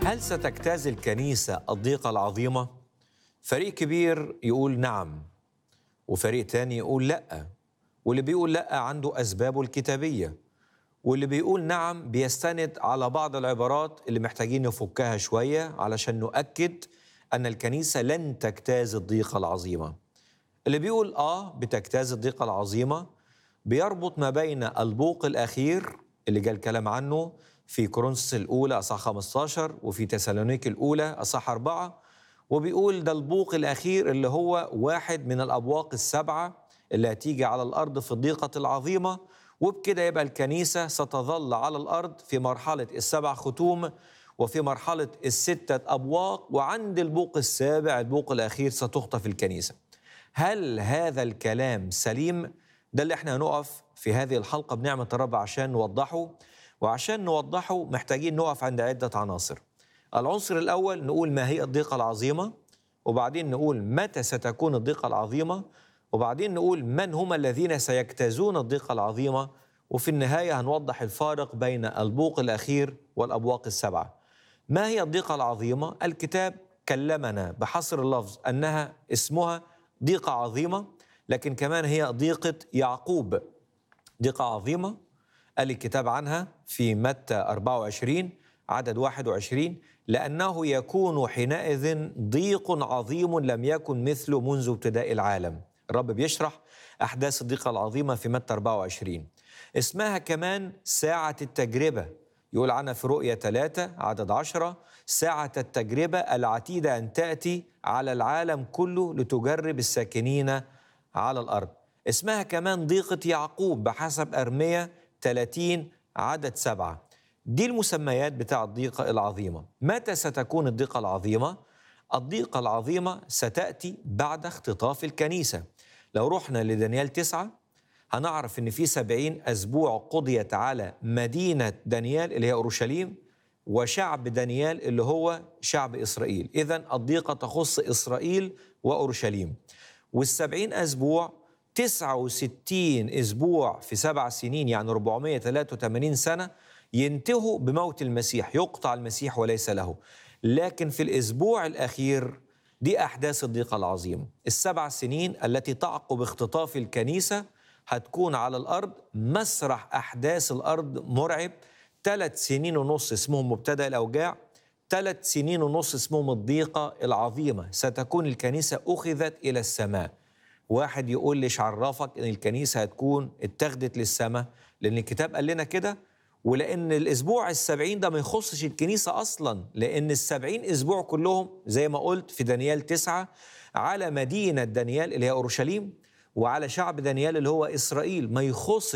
هل ستجتاز الكنيسة الضيقة العظيمة؟ فريق كبير يقول نعم وفريق تاني يقول لأ واللي بيقول لأ عنده أسبابه الكتابية واللي بيقول نعم بيستند على بعض العبارات اللي محتاجين نفكها شوية علشان نؤكد أن الكنيسة لن تجتاز الضيقة العظيمة اللي بيقول آه بتجتاز الضيقة العظيمة بيربط ما بين البوق الأخير اللي جاء الكلام عنه في كورنثوس الأولى أصح 15 وفي تسالونيك الأولى أصح أربعة وبيقول ده البوق الأخير اللي هو واحد من الأبواق السبعة اللي هتيجي على الأرض في الضيقة العظيمة وبكده يبقى الكنيسة ستظل على الأرض في مرحلة السبع ختوم وفي مرحلة الستة أبواق وعند البوق السابع البوق الأخير ستخطف الكنيسة هل هذا الكلام سليم؟ ده اللي احنا هنقف في هذه الحلقة بنعمة الرب عشان نوضحه وعشان نوضحه محتاجين نقف عند عدة عناصر العنصر الأول نقول ما هي الضيقة العظيمة وبعدين نقول متى ستكون الضيقة العظيمة وبعدين نقول من هم الذين سيجتازون الضيقة العظيمة وفي النهاية هنوضح الفارق بين البوق الأخير والأبواق السبعة ما هي الضيقة العظيمة؟ الكتاب كلمنا بحصر اللفظ أنها اسمها ضيقة عظيمة لكن كمان هي ضيقة يعقوب ضيقة عظيمة قال الكتاب عنها في متى 24 عدد 21 لأنه يكون حينئذ ضيق عظيم لم يكن مثله منذ ابتداء العالم الرب بيشرح أحداث الضيقة العظيمة في متى 24 اسمها كمان ساعة التجربة يقول عنها في رؤية 3 عدد 10 ساعة التجربة العتيدة أن تأتي على العالم كله لتجرب الساكنين على الأرض اسمها كمان ضيقة يعقوب بحسب أرمية 30 عدد سبعة دي المسميات بتاع الضيقة العظيمة متى ستكون الضيقة العظيمة؟ الضيقة العظيمة ستأتي بعد اختطاف الكنيسة لو رحنا لدانيال تسعة هنعرف ان في سبعين أسبوع قضيت على مدينة دانيال اللي هي أورشليم وشعب دانيال اللي هو شعب إسرائيل إذا الضيقة تخص إسرائيل وأورشليم والسبعين أسبوع 69 أسبوع في سبع سنين يعني 483 سنة ينتهوا بموت المسيح يقطع المسيح وليس له لكن في الأسبوع الأخير دي أحداث الضيقة العظيمة السبع سنين التي تعقب اختطاف الكنيسة هتكون على الأرض مسرح أحداث الأرض مرعب ثلاث سنين ونص اسمهم مبتدأ الأوجاع ثلاث سنين ونص اسمهم الضيقة العظيمة ستكون الكنيسة أخذت إلى السماء واحد يقول ليش عرفك ان الكنيسه هتكون اتخذت للسماء لان الكتاب قال لنا كده ولان الاسبوع السبعين ده ما يخصش الكنيسه اصلا لان السبعين اسبوع كلهم زي ما قلت في دانيال تسعة على مدينه دانيال اللي هي اورشليم وعلى شعب دانيال اللي هو اسرائيل ما يخصش